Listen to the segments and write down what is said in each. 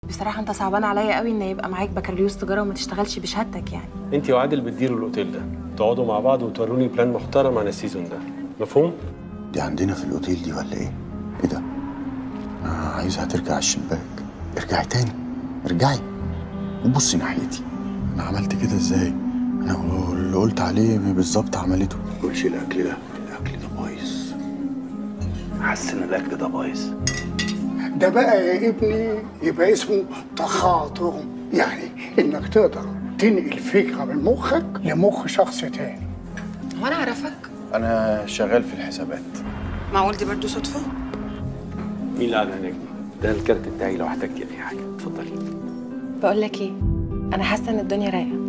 بصراحه انت صعبان عليا قوي ان يبقى معاك بكالوريوس تجاره وما تشتغلش بشهادتك يعني انت وعادل بتديروا الاوتيل ده تقعدوا مع بعض وتوروني بلان محترم عن السيزون ده مفهوم دي عندنا في الاوتيل دي ولا ايه؟ ايه ده؟ انا عايزها ترجع الشباك ارجعي تاني ارجعي وبصي ناحيتي انا عملت كده ازاي؟ انا اللي قلت عليه بالظبط عملته ما تقولش الاكل ده الاكل ده بايظ حاسس ان الاكل ده بايظ ده بقى يا ابني يبقى اسمه تخاطر يعني انك تقدر تنقل فكره من مخك لمخ شخص تاني هو انا اعرفك انا شغال في الحسابات معقول دي برضه صدفه مين اللي قاعد هناك دي؟ ده الكارت بتاعي لو احتجتي اي حاجه اتفضلي بقول لك ايه انا حاسه ان الدنيا رايقه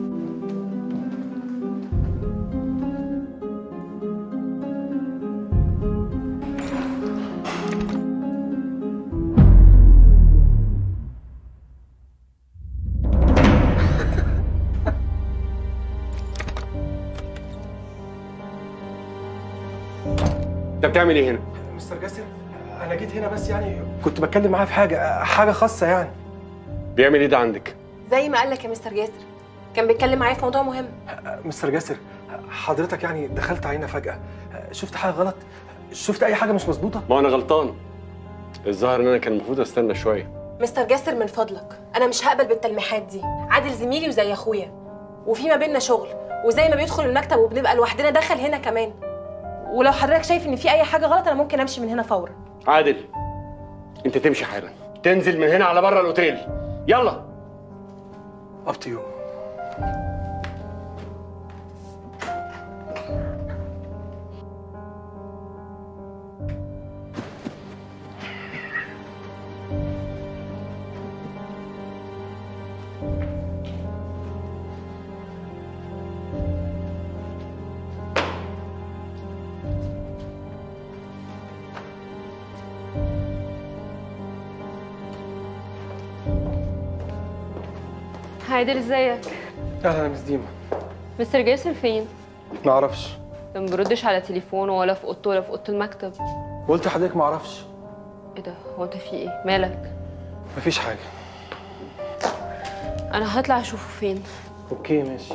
انت بتعمل ايه هنا؟ مستر جاسر انا جيت هنا بس يعني كنت بتكلم معاه في حاجه حاجه خاصه يعني بيعمل ايه ده عندك؟ زي ما قال لك يا مستر جاسر كان بيتكلم معايا في موضوع مهم مستر جاسر حضرتك يعني دخلت علينا فجاه شفت حاجه غلط شفت اي حاجه مش مظبوطه ما انا غلطان الظاهر ان انا كان المفروض استنى شويه مستر جاسر من فضلك انا مش هقبل بالتلميحات دي عادل زميلي وزي اخويا وفي ما بيننا شغل وزي ما بيدخل المكتب وبنبقى لوحدنا دخل هنا كمان ولو حضرتك شايف ان في اي حاجه غلط انا ممكن امشي من هنا فورا عادل انت تمشي حالا تنزل من هنا على بره الاوتيل يلا اب تو يو عادل ازيك اهلا يا مس ديما مستر جاسر فين ما اعرفش ما بيردش على تليفونه ولا في اوضته ولا في اوضه المكتب قلت لحضرتك ما اعرفش ايه ده هو انت في ايه مالك مفيش حاجه انا هطلع اشوفه فين اوكي ماشي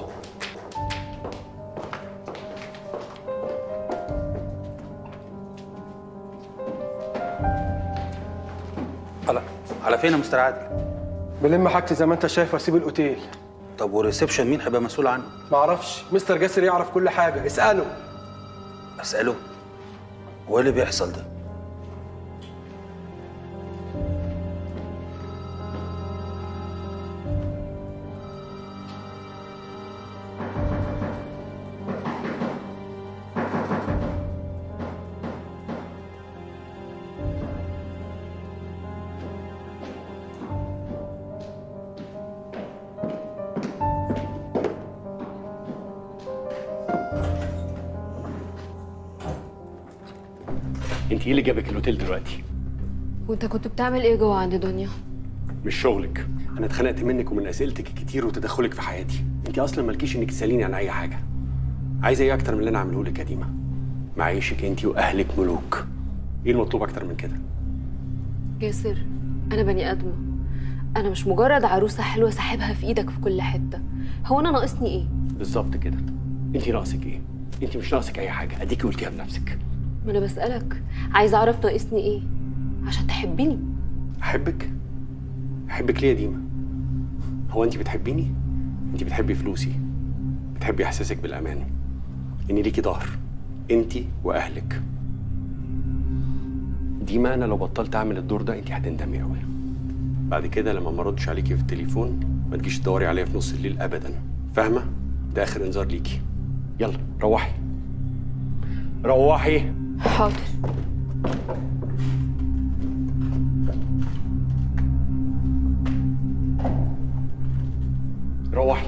على على فين يا مستر عادل؟ بلم حاجتي زي ما انت شايف واسيب الاوتيل طب والريسبشن مين هيبقى مسؤول عنه؟ ما اعرفش مستر جاسر يعرف كل حاجه اساله اساله هو ايه اللي بيحصل ده؟ انت ايه اللي جابك الاوتيل دلوقتي؟ وانت كنت بتعمل ايه جوه عند دنيا مش شغلك انا اتخنقت منك ومن اسئلتك الكتير وتدخلك في حياتي انت اصلا مالكيش انك تساليني عن اي حاجه عايزه ايه اكتر من اللي انا عامله لك يا ديما معيشك انت واهلك ملوك ايه المطلوب اكتر من كده جاسر انا بني ادمه انا مش مجرد عروسه حلوه ساحبها في ايدك في كل حته هو انا ناقصني ايه بالظبط كده انت ناقصك ايه انت مش ناقصك اي حاجه اديكي قلتيها بنفسك ما انا بسالك عايزه اعرف ناقصني ايه عشان تحبني احبك احبك ليه يا ديما هو انت بتحبيني انت بتحبي فلوسي بتحبي احساسك بالامان ان ليكي ظهر انت واهلك ديما انا لو بطلت اعمل الدور ده انت هتندمي قوي بعد كده لما ما اردش عليكي في التليفون ما تجيش تدوري عليا في نص الليل ابدا فاهمه ده اخر انذار ليكي يلا روحي روحي حاضر روحي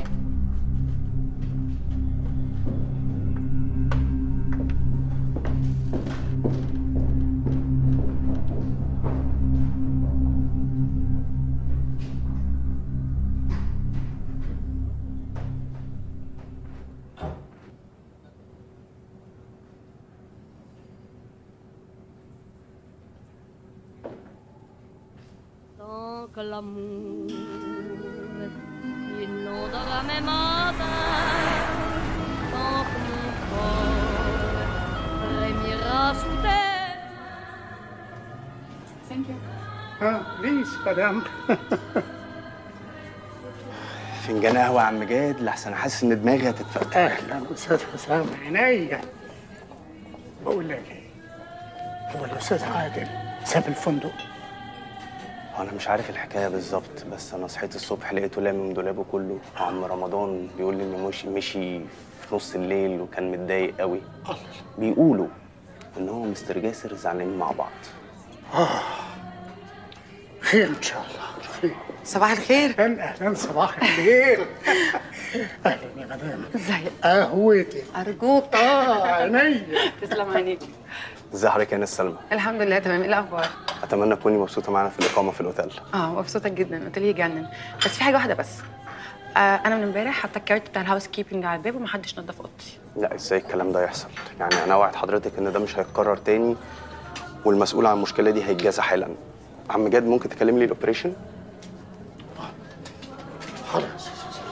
que l'amour. Il n'aura même matin tant que mon corps frémira sous terre. اه بليز مدام فنجان قهوة يا عم جاد لحسن حاسس ان دماغي هتتفتح اهلا استاذ حسام عينيا بقول لك ايه هو الاستاذ عادل ساب الفندق انا مش عارف الحكايه بالظبط بس انا صحيت الصبح لقيته لامم دولابه كله عم رمضان بيقول لي انه مشي مشي في نص الليل وكان متضايق قوي بيقولوا ان هو ومستر جاسر زعلانين مع بعض اه خير ان شاء الله خير صباح الخير اهلا اهلا صباح الخير اهلا يا مدام ازيك قهوتي ارجوك اه عينيا تسلم عينيك ازي حضرتك يا ناس سلمى الحمد لله تمام ايه الاخبار اتمنى تكوني مبسوطه معانا في الاقامه في الاوتيل اه مبسوطه جدا قلت لي يجنن بس في حاجه واحده بس آه انا من امبارح حاطه الكارت بتاع الهاوس كيبنج على الباب ومحدش نضف اوضتي لا ازاي الكلام ده يحصل يعني انا اوعد حضرتك ان ده مش هيتكرر تاني والمسؤول عن المشكله دي هيتجازى حالا عم جاد ممكن تكلم لي الاوبريشن خلاص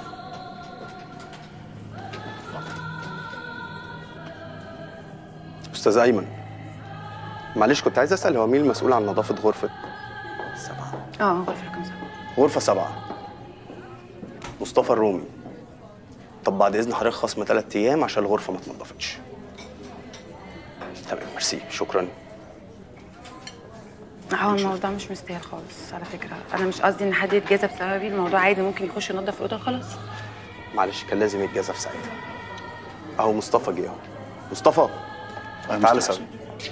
استاذ ايمن معلش كنت عايز اسال هو مين المسؤول عن نظافه غرفه اه غرفه رقم سبعه غرفه سبعة مصطفى الرومي طب بعد اذن حضرتك خصم ثلاث ايام عشان الغرفه ما اتنضفتش تمام ميرسي شكرا هو الموضوع مش مستاهل خالص على فكره انا مش قصدي ان حد يتجازى بسببي الموضوع عادي ممكن يخش ينضف الاوضه خلاص معلش كان لازم يتجازى في ساعتها اهو مصطفى جه اهو مصطفى تعالى سلمى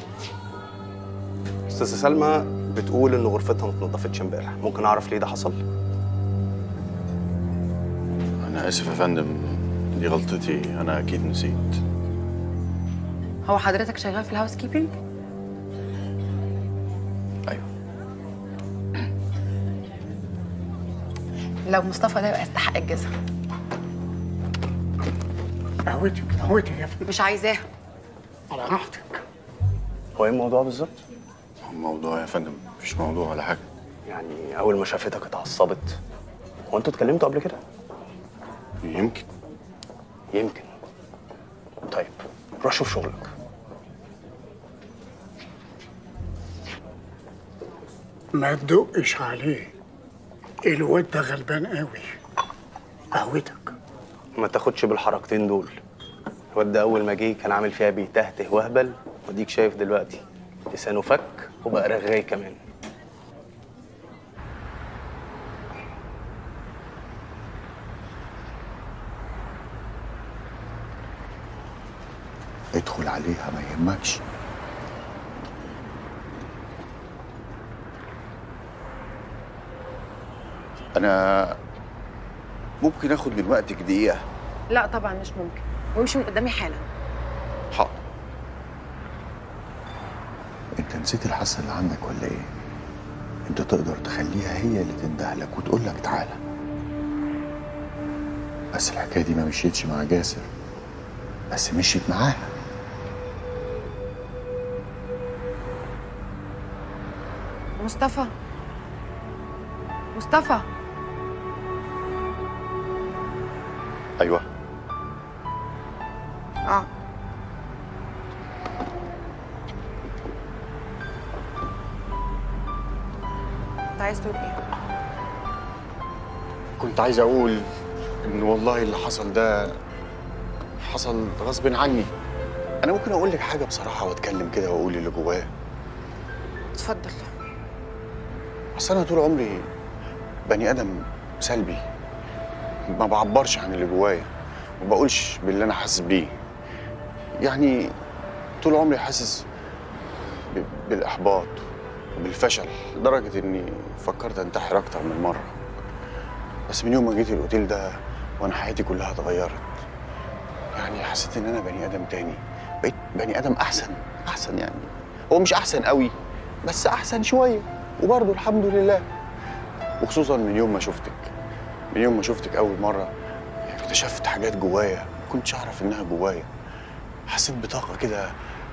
استاذه سلمى بتقول ان غرفتها ما اتنضفتش امبارح ممكن اعرف ليه ده حصل انا اسف يا فندم دي غلطتي انا اكيد نسيت هو حضرتك شغال في الهاوس كيبنج ايوه لو مصطفى ده يبقى يستحق الجزا قهوتي قهوتي يا فندم مش عايزاها على راحتك هو ايه الموضوع بالظبط الموضوع يا فندم مفيش موضوع ولا حاجه يعني اول ما شافتك اتعصبت هو انتوا اتكلمتوا قبل كده يمكن يمكن طيب روح شوف شغلك ما تدقش عليه الواد ده غلبان قوي قهوتك ما تاخدش بالحركتين دول الواد ده اول ما جه كان عامل فيها بيتهته وهبل وديك شايف دلوقتي لسانه فك وبقى رغاي كمان ادخل عليها ما يهمكش انا ممكن اخد من وقتك دقيقه لا طبعا مش ممكن وامشي من قدامي حالا حاضر انت نسيت الحاسه اللي عندك ولا ايه انت تقدر تخليها هي اللي تندهلك وتقول لك تعالى بس الحكايه دي ما مشيتش مع جاسر بس مشيت معاها مصطفى مصطفى ايوه اه انت عايز تقول ايه كنت عايز اقول ان والله اللي حصل ده حصل غصب عني انا ممكن اقول لك حاجه بصراحه واتكلم كده واقول اللي جوايا اتفضل اصل انا طول عمري بني ادم سلبي ما بعبرش عن اللي جوايا ما بقولش باللي انا حاسس بيه يعني طول عمري حاسس ب- بالاحباط وبالفشل لدرجه اني فكرت انتحر اكتر من مره بس من يوم ما جيت الاوتيل ده وانا حياتي كلها اتغيرت يعني حسيت ان انا بني ادم تاني بقيت بني ادم احسن احسن يعني هو مش احسن قوي بس احسن شويه وبرضه الحمد لله وخصوصا من يوم ما شفتك من يوم ما شفتك اول مره اكتشفت حاجات جوايا ما كنتش اعرف انها جوايا حسيت بطاقه كده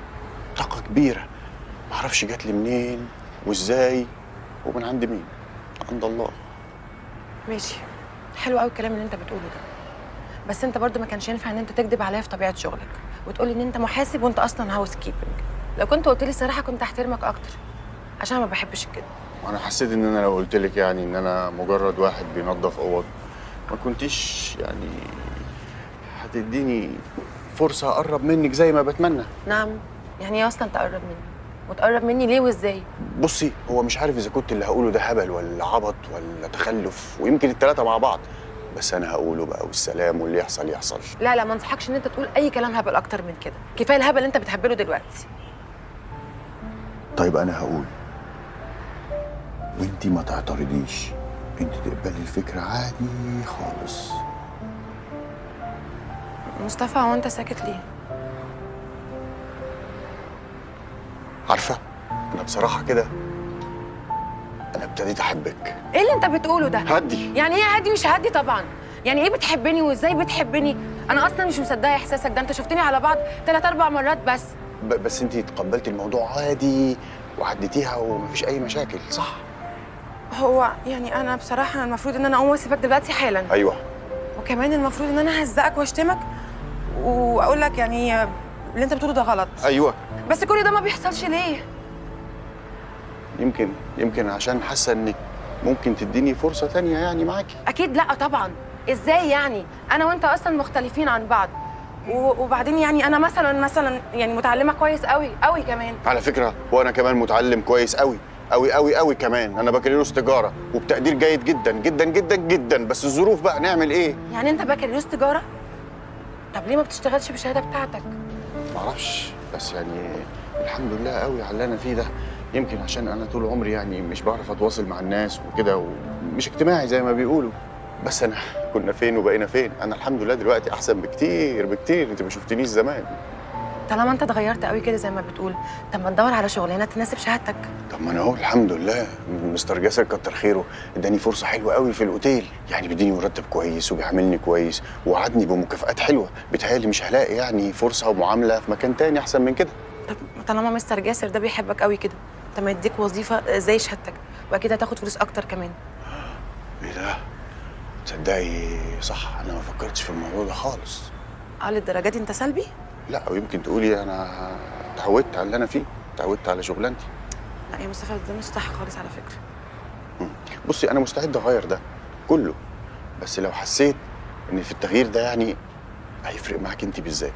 طاقه كبيره ما اعرفش جات لي منين وازاي ومن عند مين عند الله ماشي حلو قوي الكلام اللي انت بتقوله ده بس انت برضو ما كانش ينفع ان انت تكذب عليا في طبيعه شغلك وتقولي ان انت محاسب وانت اصلا هاوس كيبنج لو كنت قلت لي الصراحه كنت هحترمك اكتر عشان ما بحبش الكذب وانا حسيت ان انا لو قلت لك يعني ان انا مجرد واحد بينظف اوض ما كنتيش يعني هتديني فرصه اقرب منك زي ما بتمنى نعم يعني ايه اصلا تقرب مني وتقرب مني ليه وازاي بصي هو مش عارف اذا كنت اللي هقوله ده هبل ولا عبط ولا تخلف ويمكن الثلاثه مع بعض بس انا هقوله بقى والسلام واللي يحصل يحصل لا لا ما انصحكش ان انت تقول اي كلام هبل اكتر من كده كفايه الهبل اللي انت بتهبله دلوقتي طيب انا هقول وانتي ما تعترضيش انت تقبلي الفكره عادي خالص مصطفى هو انت ساكت ليه عارفه انا بصراحه كده انا ابتديت احبك ايه اللي انت بتقوله ده هدي يعني ايه هادي مش هادي طبعا يعني ايه بتحبني وازاي بتحبني انا اصلا مش مصدقه احساسك ده انت شفتني على بعض ثلاث اربع مرات بس ب- بس انت تقبلتي الموضوع عادي وعديتيها ومفيش اي مشاكل صح هو يعني انا بصراحه المفروض ان انا اقوم واسيبك دلوقتي حالا ايوه وكمان المفروض ان انا اهزقك واشتمك واقول لك يعني اللي انت بتقوله ده غلط ايوه بس كل ده ما بيحصلش ليه يمكن يمكن عشان حاسه انك ممكن تديني فرصه تانية يعني معاكي اكيد لا طبعا ازاي يعني انا وانت اصلا مختلفين عن بعض و- وبعدين يعني انا مثلا مثلا يعني متعلمه كويس قوي قوي كمان على فكره وانا كمان متعلم كويس قوي قوي قوي قوي كمان انا بكالوريوس تجاره وبتقدير جيد جدا جدا جدا جدا بس الظروف بقى نعمل ايه يعني انت بكالوريوس تجاره طب ليه ما بتشتغلش بالشهاده بتاعتك معرفش بس يعني الحمد لله قوي على اللي انا فيه ده يمكن عشان انا طول عمري يعني مش بعرف اتواصل مع الناس وكده ومش اجتماعي زي ما بيقولوا بس انا كنا فين وبقينا فين انا الحمد لله دلوقتي احسن بكتير بكتير انت ما شفتنيش زمان طالما انت اتغيرت قوي كده زي ما بتقول طب ما تدور على شغلانه تناسب شهادتك طب ما انا اهو الحمد لله مستر جاسر كتر خيره اداني فرصه حلوه قوي في الاوتيل يعني بيديني مرتب كويس وبيعاملني كويس ووعدني بمكافآت حلوه بيتهيألي مش هلاقي يعني فرصه ومعامله في مكان تاني احسن من كده طب طالما مستر جاسر ده بيحبك قوي كده طب ما يديك وظيفه زي شهادتك واكيد هتاخد فلوس اكتر كمان ايه ده تصدقي صح انا ما فكرتش في الموضوع ده خالص اه للدرجه دي انت سلبي لا او يمكن تقولي انا اتعودت على اللي انا فيه اتعودت على شغلانتي لا يا مصطفى ده مش صح خالص على فكره بصي انا مستعد اغير ده كله بس لو حسيت ان في التغيير ده يعني هيفرق معاك انت بالذات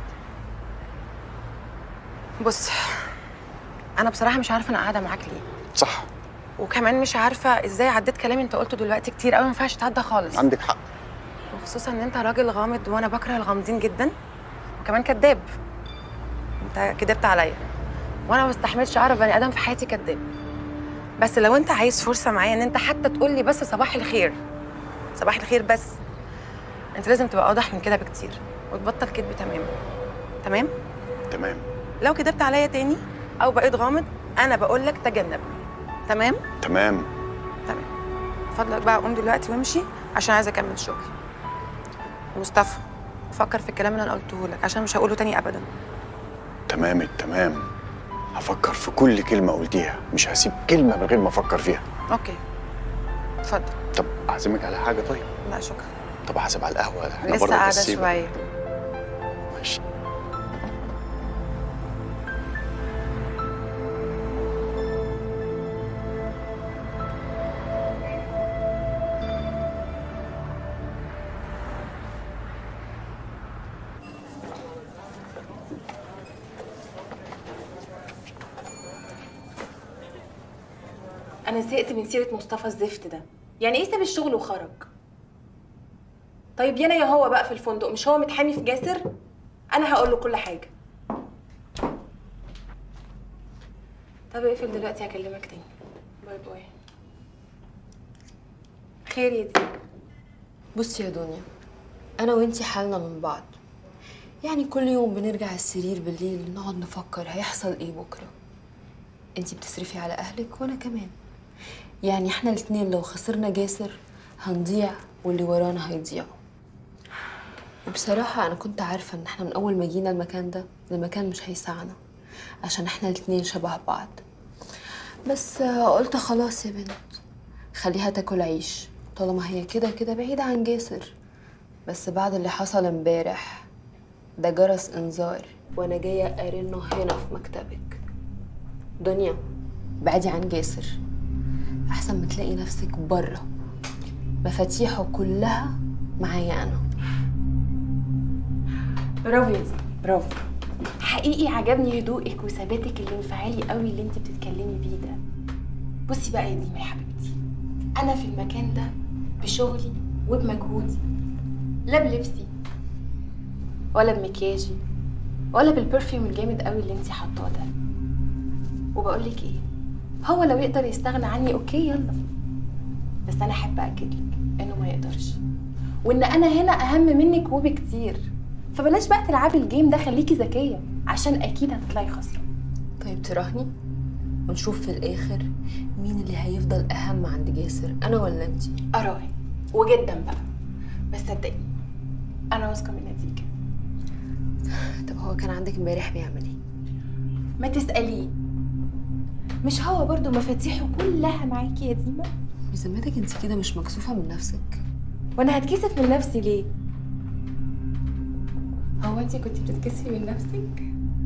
بص انا بصراحه مش عارفه انا قاعده معاك ليه صح وكمان مش عارفه ازاي عديت كلام انت قلته دلوقتي كتير قوي ما ينفعش يتعدى خالص عندك حق وخصوصا ان انت راجل غامض وانا بكره الغامضين جدا وكمان كذاب انت كدبت عليا وانا ما استحملش اعرف بني ادم في حياتي كذاب بس لو انت عايز فرصه معايا ان انت حتى تقول لي بس صباح الخير صباح الخير بس انت لازم تبقى اوضح من كده بكتير وتبطل كذب تماما تمام تمام لو كدبت عليا تاني او بقيت غامض انا بقول لك تجنبني تمام تمام تمام فضلك بقى قوم دلوقتي وامشي عشان عايزه اكمل شغل مصطفى فكر في الكلام اللي انا قلته لك عشان مش هقوله تاني ابدا تمام التمام هفكر في كل كلمه قلتيها مش هسيب كلمه من غير ما افكر فيها اوكي اتفضل طب اعزمك على حاجه طيب لا شكرا طب احسب على القهوه احنا لسه بره قاعده كسيبة. شويه ماشي انا زهقت من سيره مصطفى الزفت ده يعني ايه ساب الشغل وخرج طيب يانا يا هو بقى في الفندق مش هو متحامي في جاسر انا هقول له كل حاجه طب اقفل دلوقتي هكلمك تاني باي باي خير يا دي بصي يا دنيا انا وانتي حالنا من بعض يعني كل يوم بنرجع السرير بالليل نقعد نفكر هيحصل ايه بكره انتي بتصرفي على اهلك وانا كمان يعني احنا الاتنين لو خسرنا جاسر هنضيع واللي ورانا هيضيعوا وبصراحة أنا كنت عارفة إن احنا من أول ما جينا المكان ده المكان مش هيسعنا عشان احنا الاتنين شبه بعض بس آه، قلت خلاص يا بنت خليها تاكل عيش طالما هي كده كده بعيدة عن جاسر بس بعد اللي حصل امبارح ده جرس انذار وانا جاية ارنه هنا في مكتبك دنيا بعدي عن جاسر احسن ما تلاقي نفسك بره مفاتيحه كلها معايا انا برافو يا دي برافو حقيقي عجبني هدوءك وثباتك الانفعالي قوي اللي انت بتتكلمي بيه ده بصي بقى يا ديما يا حبيبتي انا في المكان ده بشغلي وبمجهودي لا بلبسي ولا بمكياجي ولا بالبرفيوم الجامد قوي اللي انت حاطاه ده وبقول لك ايه هو لو يقدر يستغنى عني اوكي يلا بس انا احب اكد لك انه ما يقدرش وان انا هنا اهم منك وبكتير فبلاش بقى تلعبي الجيم ده خليكي ذكيه عشان اكيد هتطلعي خسرانه طيب تراهني ونشوف في الاخر مين اللي هيفضل اهم عند جاسر انا ولا انتي اراهن وجدا بقى بس صدقيني انا واثقه من النتيجه طب هو كان عندك امبارح بيعمل ايه ما تساليه مش هو برضو مفاتيحه كلها معاكي يا ديما بذمتك انت كده مش مكسوفه من نفسك وانا هتكسف من نفسي ليه هو انت كنت بتتكسفي من نفسك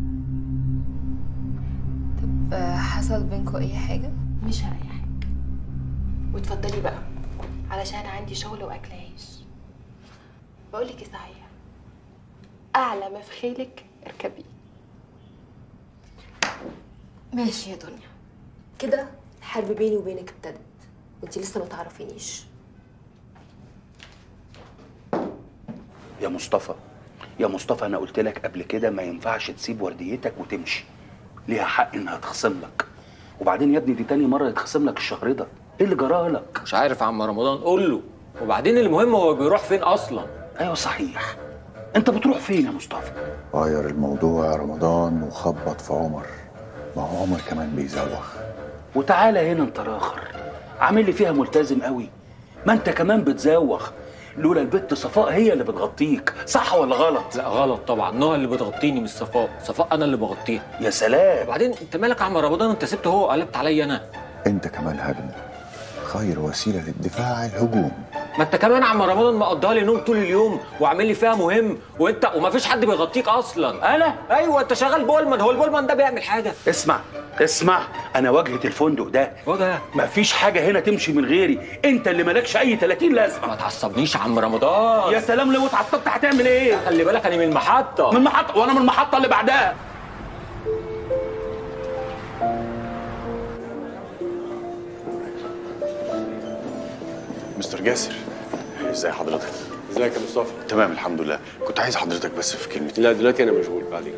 طب آه، حصل بينكوا اي حاجه مش اي حاجه واتفضلي بقى علشان عندي شغل واكل عيش بقولك ايه صحيح اعلى ما في خيلك اركبيه ماشي يا دنيا كده الحرب بيني وبينك ابتدت وانت لسه ما تعرفينيش يا مصطفى يا مصطفى انا قلت لك قبل كده ما ينفعش تسيب ورديتك وتمشي ليها حق انها تخصم لك وبعدين يا ابني دي تاني مره يتخصم لك الشهر ده ايه اللي جرى لك مش عارف يا عم رمضان قول له وبعدين المهم هو بيروح فين اصلا ايوه صحيح انت بتروح فين يا مصطفى غير الموضوع يا رمضان وخبط في عمر ما هو عمر كمان بيزوغ وتعالى هنا انت راخر عامل لي فيها ملتزم قوي ما انت كمان بتزوغ لولا البت صفاء هي اللي بتغطيك صح ولا غلط لا غلط طبعا نوع اللي بتغطيني مش صفاء صفاء انا اللي بغطيها يا سلام وبعدين انت مالك يا عم رمضان انت سبته هو وقلبت عليا انا انت كمان هجم خير وسيله للدفاع الهجوم ما انت كمان يا عم رمضان مقضيها لي نوم طول اليوم وعامل لي فيها مهم وانت ومفيش حد بيغطيك اصلا انا ايوه انت شغال بولمان هو البولمان ده بيعمل حاجه اسمع اسمع انا واجهه الفندق ده واجهه مفيش حاجه هنا تمشي من غيري انت اللي مالكش اي 30 لازمه ما تعصبنيش يا عم رمضان يا سلام لو اتعصبت هتعمل ايه خلي بالك انا من المحطه من المحطه وانا من المحطه اللي بعدها مستر جاسر ازاي حضرتك ازيك يا مصطفى تمام الحمد لله كنت عايز حضرتك بس في كلمتين لا دلوقتي انا مشغول بعدين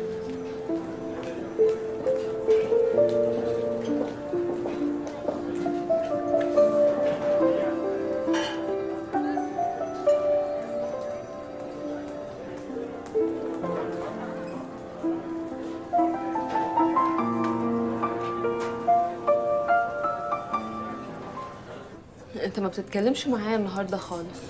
انت ما بتتكلمش معايا النهارده خالص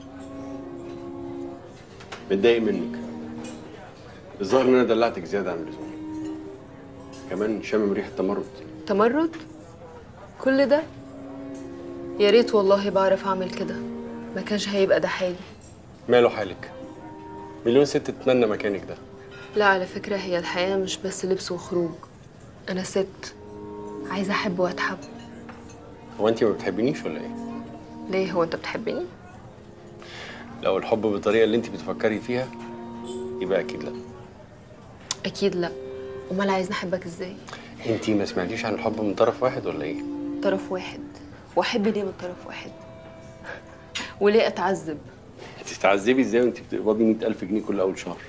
متضايق منك الظاهر ان انا دلعتك زياده عن اللزوم كمان شامم ريحه تمرد تمرد كل ده يا ريت والله بعرف اعمل كده ما كانش هيبقى ده حالي ماله حالك مليون ست تتمنى مكانك ده لا على فكرة هي الحياة مش بس لبس وخروج أنا ست عايزة أحب وأتحب هو انت ما بتحبينيش ولا ايه ليه هو أنت بتحبني؟ لو الحب بالطريقه اللي انت بتفكري فيها يبقى اكيد لا أكيد لا أمال عايزني أحبك إزاي؟ انت ما سمعتيش عن الحب من طرف واحد ولا ايه طرف واحد وأحب ليه من طرف واحد؟ وليه أتعذب؟ تتعذبي ازاي وانت بتقبضي 100000 جنيه كل اول شهر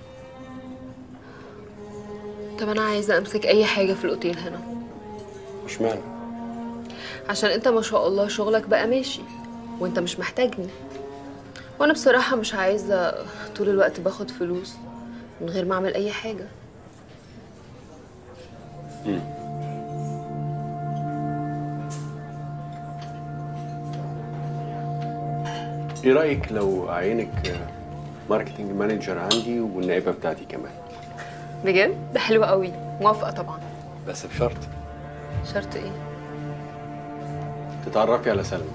طب أنا عايزة أمسك أي حاجة في الأوتيل هنا مش معنى عشان أنت ما شاء الله شغلك بقى ماشي وأنت مش محتاجني وأنا بصراحة مش عايزة طول الوقت باخد فلوس من غير ما أعمل أي حاجة ايه رايك لو اعينك ماركتنج مانجر عندي والنائبه بتاعتي كمان بجد؟ ده حلو قوي موافقة طبعا بس بشرط شرط إيه؟ تتعرفي على سلمى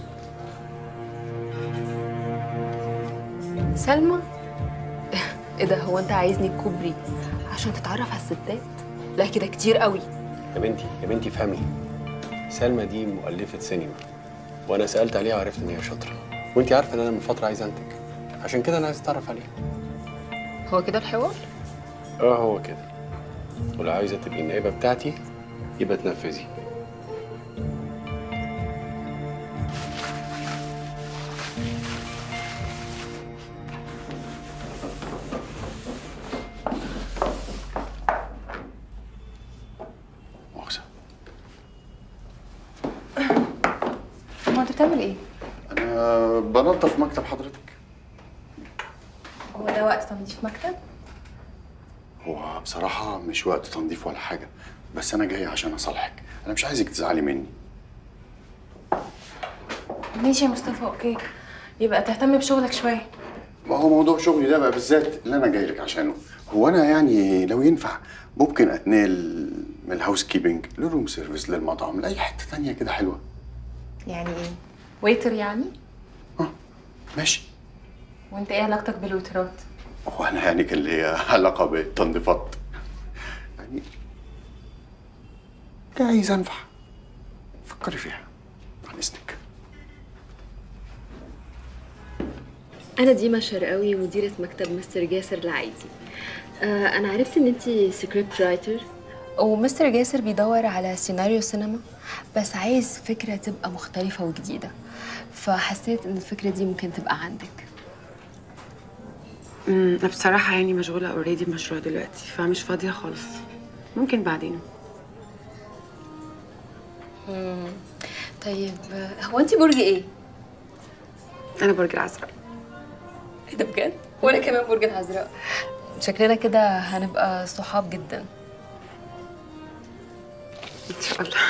سلمى ايه ده هو انت عايزني كوبري عشان تتعرف على الستات لا كده كتير قوي يا بنتي يا بنتي فهمي سلمى دي مؤلفة سينما وانا سألت عليها وعرفت ان هي شاطرة وانت عارفة ان انا من فترة عايز انتج عشان كده انا عايز اتعرف عليها هو كده الحوار اه هو كده ولو عايزة تبقي النائبة بتاعتي يبقى تنفذي مؤاخذة هو انت بتعمل ايه؟ أنا بنظف مكتب حضرتك هو ده وقت تنظيف مكتب؟ هو بصراحة مش وقت تنظيف ولا حاجة بس أنا جاي عشان أصالحك أنا مش عايزك تزعلي مني ماشي يا مصطفى اوكي يبقى تهتم بشغلك شويه ما هو موضوع شغلي ده بقى بالذات اللي أنا جاي لك عشانه هو أنا يعني لو ينفع ممكن أتنقل من الهاوس كيبنج للروم سيرفيس للمطعم لأي حتة تانية كده حلوة يعني ايه ويتر يعني ماشي وانت ايه علاقتك بالويترات هو أنا يعني كان ليا علاقة بالتنظيفات يعني جايز أنفع فكري فيها عن إذنك انا ديما شرقاوي مديره مكتب مستر جاسر العايزي آه انا عرفت ان انتي سكريبت رايتر ومستر جاسر بيدور على سيناريو سينما بس عايز فكره تبقى مختلفه وجديده فحسيت ان الفكره دي ممكن تبقى عندك امم أنا بصراحة يعني مشغولة اوريدي بمشروع دلوقتي فمش فاضية خالص ممكن بعدين مم. طيب آه، هو انتي برج ايه أنا برج العذراء ايه ده بجد وانا كمان برج العذراء شكلنا كده هنبقى صحاب جدا إن شاء الله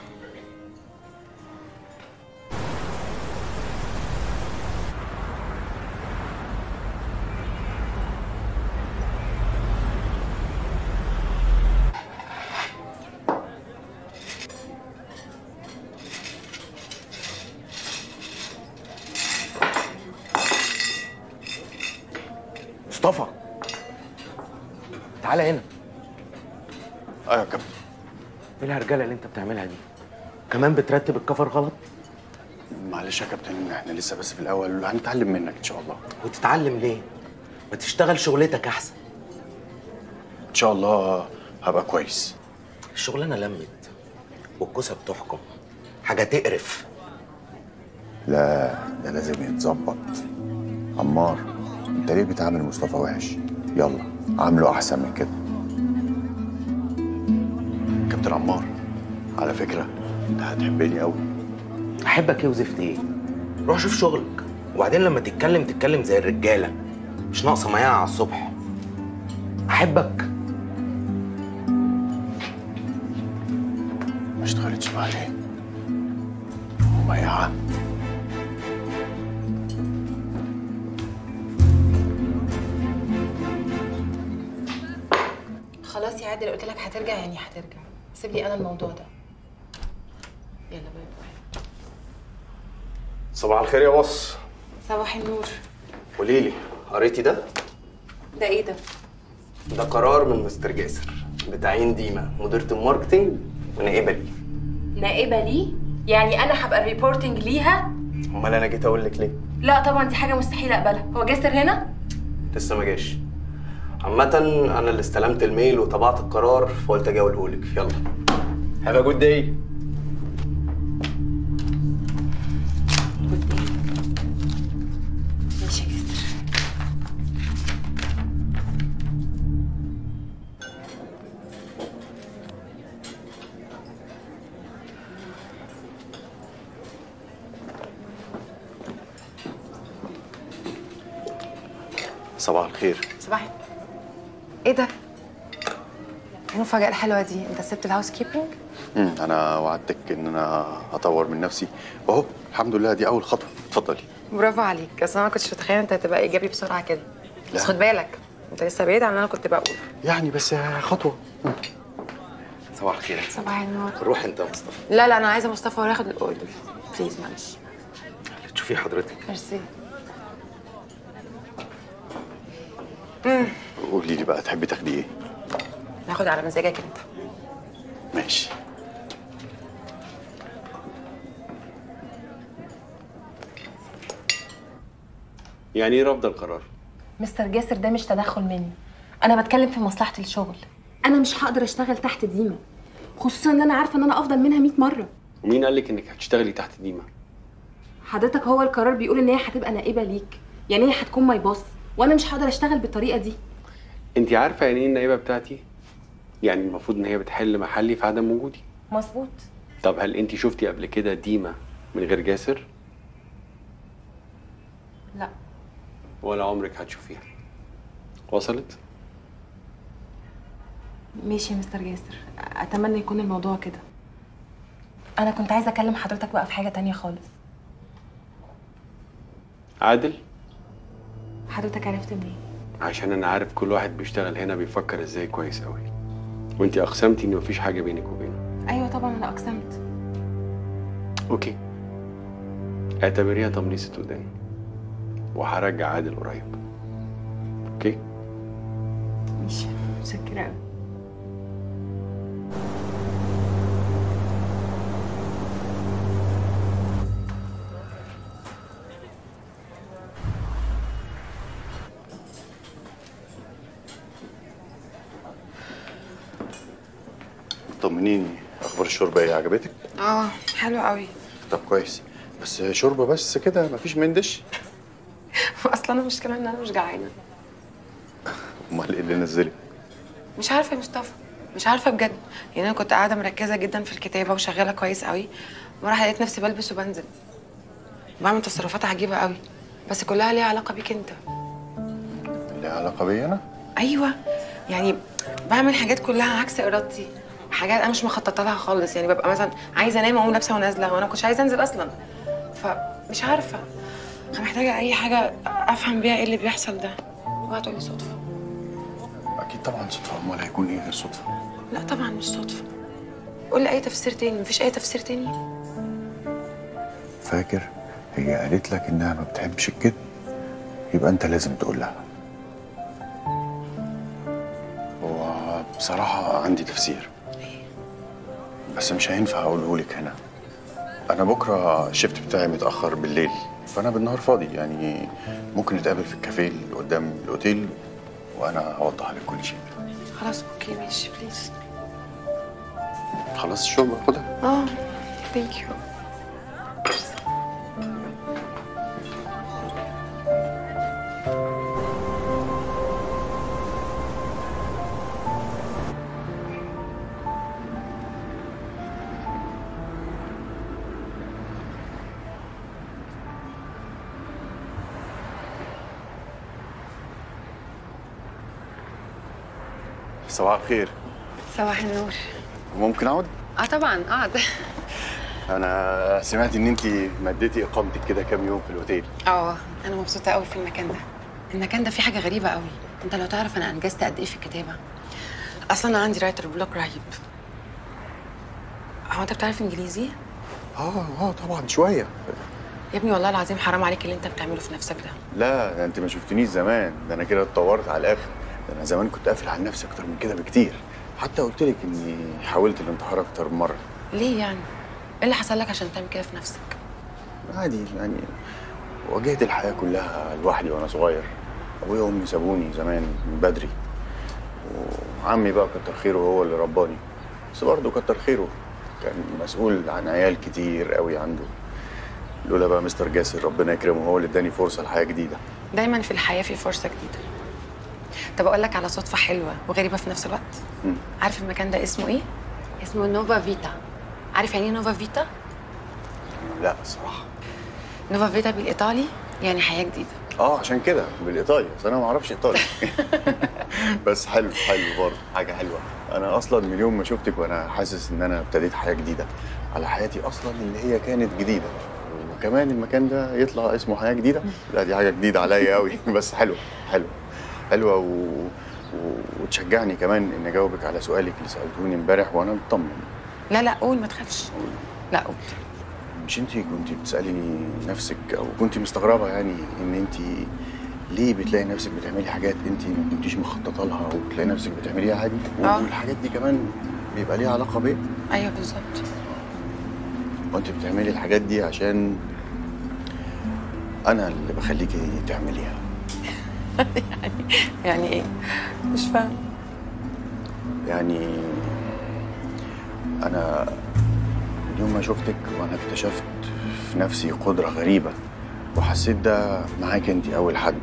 مصطفى تعالى هنا أيوة يا كابتن ايه الهرجله اللي انت بتعملها دي كمان بترتب الكفر غلط معلش يا كابتن احنا لسه بس في الأول هنتعلم منك إن شاء الله وتتعلم ليه ما تشتغل شغلتك احسن إن شاء الله هبقى كويس الشغلانه لمت والكوسه بتحكم حاجه تقرف لا ده لازم يتظبط عمار انت ليه بتعامل مصطفى وحش يلا عامله احسن من كده كابتن عمار على فكره انت هتحبني قوي احبك ايه وزفت ايه روح شوف شغلك وبعدين لما تتكلم تتكلم زي الرجاله مش ناقصه معايا على الصبح احبك ما اشتغلتش بقى ليه ميعة خلاص يا عادل قلت لك هترجع يعني هترجع سيب لي انا الموضوع ده يلا باي باي صباح الخير يا بص صباح النور قولي لي قريتي ده؟ ده ايه ده ده قرار من مستر جاسر بتعيين ديما مديرة الماركتينج ونائبة لي نائبه ليه يعني انا هبقى الريبورتنج ليها امال انا جيت اقول لك ليه؟ لا طبعا دي حاجه مستحيل اقبلها هو جاسر هنا لسه ما جاش عامة انا اللي استلمت الميل وطبعت القرار فقلت اجي اقوله لك يلا هاف ا جود داي ماشي يا جاسر صباح الخير صباحي ايه ده؟ ايه المفاجأة الحلوة دي؟ انت سبت الهاوس كيبنج؟ مم. انا وعدتك ان انا هطور من نفسي واهو الحمد لله دي اول خطوه اتفضلي برافو عليك اصل انا ما كنتش متخيله انت هتبقى ايجابي بسرعه كده لا. بس خد بالك انت لسه بعيد عن اللي انا كنت بقوله يعني بس خطوه صباح الخير صباح النور روح انت يا مصطفى لا لا انا عايزه مصطفى هو ياخد الاوردر بليز معلش تشوفي حضرتك ميرسي قولي لي بقى تحبي تاخدي ايه ناخد على مزاجك انت ماشي يعني ايه رفض القرار مستر جاسر ده مش تدخل مني انا بتكلم في مصلحه الشغل انا مش هقدر اشتغل تحت ديما خصوصا ان انا عارفه ان انا افضل منها 100 مره ومين قال لك انك هتشتغلي تحت ديما حضرتك هو القرار بيقول ان هي هتبقى نائبه ليك يعني هي هتكون ماي بوس وانا مش هقدر اشتغل بالطريقه دي انت عارفه يعني ايه النائبه بتاعتي يعني المفروض ان هي بتحل محلي في عدم وجودي مظبوط طب هل انت شفتي قبل كده ديما من غير جاسر لا ولا عمرك هتشوفيها وصلت ماشي يا مستر جاسر اتمنى يكون الموضوع كده انا كنت عايزه اكلم حضرتك بقى في حاجه تانية خالص عادل حضرتك عرفت منين عشان انا عارف كل واحد بيشتغل هنا بيفكر ازاي كويس قوي وانت اقسمتي ان مفيش حاجه بينك وبينه ايوه طبعا انا اقسمت اوكي اعتبريها تمليصة ودان وهرجع عادل قريب اوكي ماشي متشكره قوي طمنيني اخبار الشوربه ايه عجبتك اه حلو قوي طب كويس بس شوربه بس كده مفيش مندش اصلا انا مشكله ان انا مش جعانه امال ايه اللي نزلك مش عارفه يا مصطفى مش عارفه بجد يعني انا كنت قاعده مركزه جدا في الكتابه وشغاله كويس قوي وراح لقيت نفسي بلبس وبنزل بعمل تصرفات عجيبه قوي بس كلها ليها علاقه بيك انت ليها علاقه بيا انا ايوه يعني بعمل حاجات كلها عكس ارادتي حاجات انا مش مخططه لها خالص يعني ببقى مثلا عايزه انام واقوم لابسه ونازله وانا كنتش عايزه انزل اصلا فمش عارفه انا محتاجه اي حاجه افهم بيها ايه اللي بيحصل ده اوعى تقولي صدفه اكيد طبعا صدفه امال هيكون ايه غير صدفه لا طبعا مش صدفه قول لي اي تفسير تاني مفيش اي تفسير تاني فاكر هي قالت لك انها ما بتحبش الكذب يبقى انت لازم تقول لها هو بصراحة عندي تفسير بس مش هينفع اقوله لك هنا انا بكرة الشفت بتاعي متأخر بالليل فانا بالنهار فاضي يعني ممكن نتقابل في الكافيه اللي قدام الاوتيل وانا هوضح لك كل شيء خلاص اوكي ماشي بليز خلاص الشغل خدها اه ثانك يو صباح الخير صباح النور ممكن اقعد اه طبعا اقعد انا سمعت ان انت مديتي اقامتك كده كام يوم في الاوتيل اه انا مبسوطه قوي في المكان ده المكان ده فيه حاجه غريبه قوي انت لو تعرف انا انجزت قد ايه في الكتابه اصلا انا عندي رايتر بلوك رهيب هو انت بتعرف انجليزي اه اه طبعا شويه يا ابني والله العظيم حرام عليك اللي انت بتعمله في نفسك ده لا ده انت ما شفتنيش زمان ده انا كده اتطورت على الاخر ده انا زمان كنت قافل على نفسي اكتر من كده بكتير حتى قلت لك اني حاولت الانتحار اكتر من مره ليه يعني ايه اللي حصل لك عشان تعمل كده في نفسك عادي يعني واجهت الحياه كلها لوحدي وانا صغير ابويا وامي سابوني زمان من بدري وعمي بقى كتر خيره هو اللي رباني بس برضه كتر خيره كان مسؤول عن عيال كتير قوي عنده لولا بقى مستر جاسر ربنا يكرمه هو اللي اداني فرصه لحياه جديده دايما في الحياه في فرصه جديده طب اقول لك على صدفه حلوه وغريبه في نفس الوقت مم. عارف المكان ده اسمه ايه اسمه نوفا فيتا عارف يعني ايه نوفا فيتا لا الصراحه نوفا فيتا بالايطالي يعني حياه جديده اه عشان كده بالايطالي بس انا ما اعرفش ايطالي بس حلو حلو برضه حاجه حلوه انا اصلا من يوم ما شفتك وانا حاسس ان انا ابتديت حياه جديده على حياتي اصلا اللي هي كانت جديده وكمان المكان ده يطلع اسمه حياه جديده لا دي حاجه جديده عليا قوي بس حلوه حلوه حلوه و... و... وتشجعني كمان ان اجاوبك على سؤالك اللي سالتوني امبارح وانا مطمن لا لا قول ما تخافش لا قول مش انت كنت بتسالي نفسك او كنت مستغربه يعني ان انت ليه بتلاقي نفسك بتعملي حاجات انت ما كنتيش مخططه لها وبتلاقي نفسك بتعمليها عادي آه. والحاجات دي كمان بيبقى ليها علاقه بايه ايوه بالظبط وانت بتعملي الحاجات دي عشان انا اللي بخليكي تعمليها يعني ايه مش فاهم يعني انا من يوم ما شفتك وانا اكتشفت في نفسي قدرة غريبة وحسيت ده معاك انت اول حد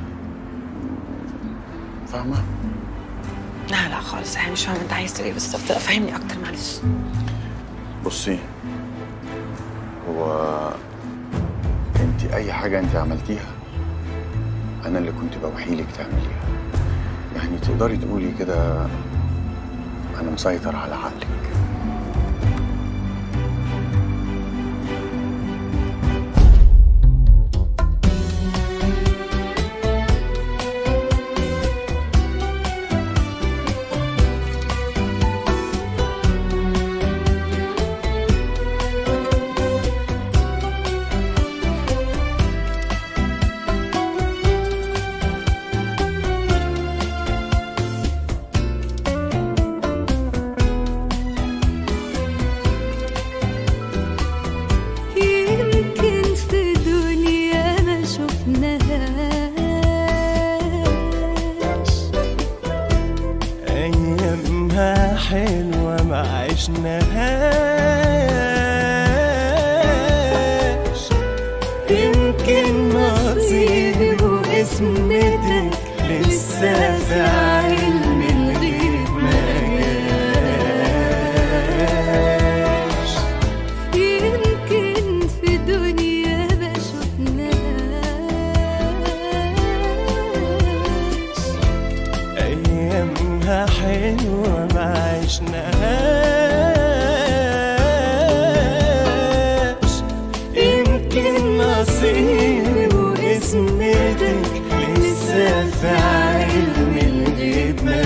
فاهمة؟ لا لا خالص انا مش فاهمه انت عايز تقول ايه بالظبط لا فهمني اكتر معلش بصي هو انت اي حاجة انت عملتيها انا اللي كنت بوحيلك تعمليها يعني تقدري تقولي كده انا مسيطر على عقلك يمكن في دنيا ما شفناهاش أيامها حلوة ما عشناهاش يمكن نصيبي واسمتك لسه في علم الغيب ما جاش يمكن في دنيا ما شفناهاش أيامها حلوة ما عشناهاش يمكن نصيبي واسمتك لسه في علم الغيب ما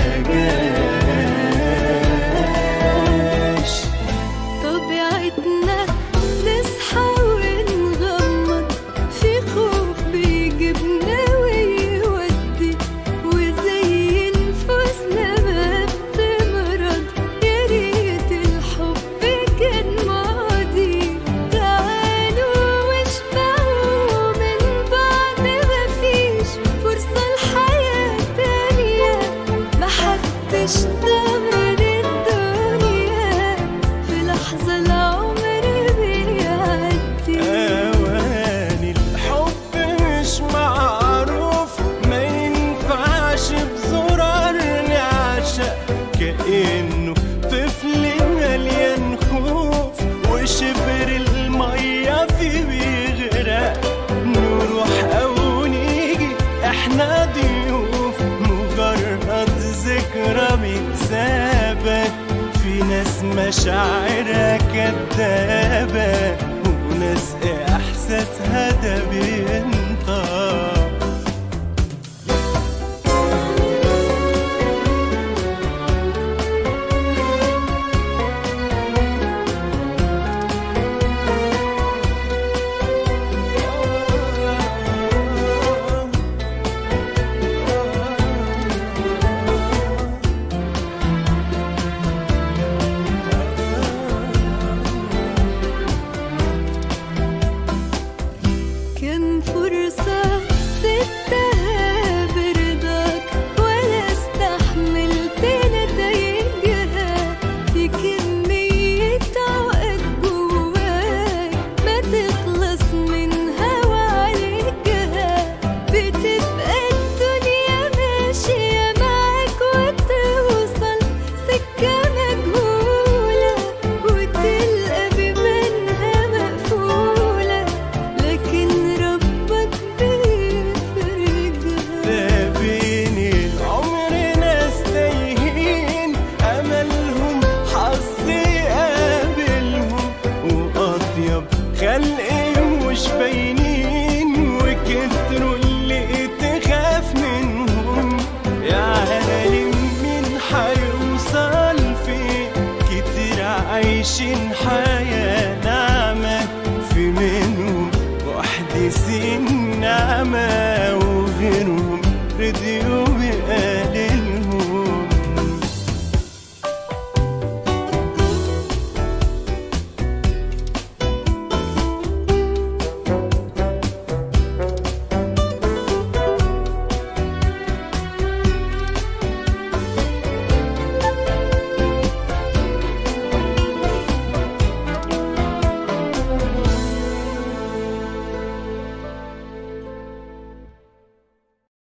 جاش طبيعتنا نصحى ونغمض في خوف بيجيبنا ويودي وزي نفوسنا ما بتمرض يا ريت الحب كان ماضي تعالوا واشبعوا من بعد مفيش فرصة لحياة تانية محدش ضامن الدنيا في لحظة العمر بيعدي أواني الحب مش معروف ما ينفعش بزرار نعشق كأنه طفل مليان خوف وشبر المية فيه بيغرق نروح أو نيجي احنا ضيوف مجرد ذكرى متسابة في ناس مشاعرها كدابة وناس إحساسها ده بينطق كم فرصة سبتها برضاك ولا استحملت نتايجها في كمية عقد جواك ما تخلص منها وعليكها بتبقى الدنيا ماشية معاك وتوصل سكة مجهولة وتلقى بيبانها مقفولة لكن ربك بيفرجها ده بين العمر ناس تايهين املهم حظ يقابلهم واطيب خلق مش باينين وكتروا اللي تخاف منهم يا عالم مين حيوصل فين كتير عايشين حياة ناعمة في ديون